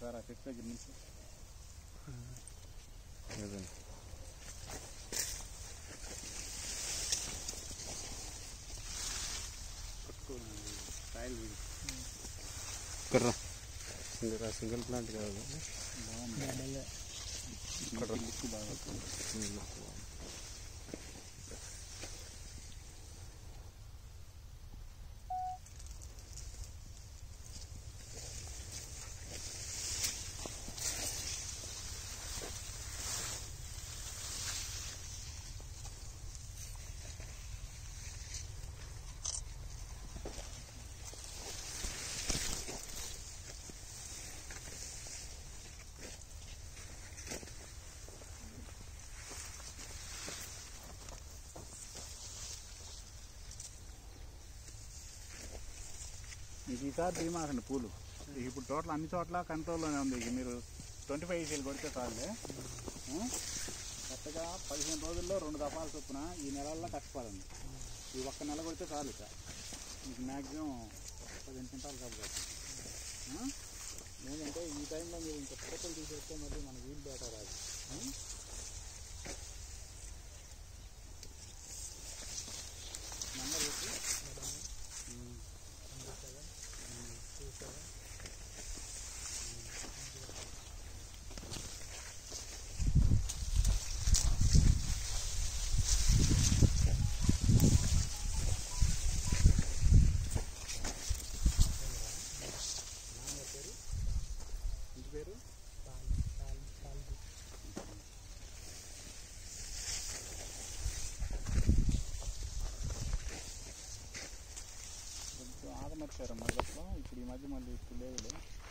ఒకసారి ఆ చెట్టు దగ్గర నుంచి పట్టుకోండి కాయలు వీడి కుర్రా సింగిల్ సింగిల్ ప్లాంట్ కాదు బాగుంది ఇక్కడ లుక్ బాగా వస్తుంది. మీకు ఈసారి తీయమాకండి పూలు ఇక ఇప్పుడు టోటల్ అన్ని చోట్ల కంట్రోల్లోనే ఉంది ఇక మీరు ట్వంటీ ఫైవ్ ఈసీలు కొడితే చాలులే ఆ? కరెక్ట్గా పదిహేను రోజుల్లో రెండు దఫాలు చొప్పున ఈ నెలల్లో కష్టపడండి ఈ ఒక్క నెల కొడితే చాలు ఇక మీకు మ్యాక్సిమం పదిహేను క్వింటాలు కాబట్టి ఏంటంటే ఈ టైంలో మీరు ఇంకా ఫోటోలు తీసేస్తే మళ్ళీ మన వీలు డేటా రాదు ఆ? నంబర్ పెట్టి ఉమ్. ఇంటి పేరు కొంచెం ఆగమర్చారు మొదట్లో ఇప్పుడు ఈ మధ్య మళ్ళీ ఇప్పుడు లేవులే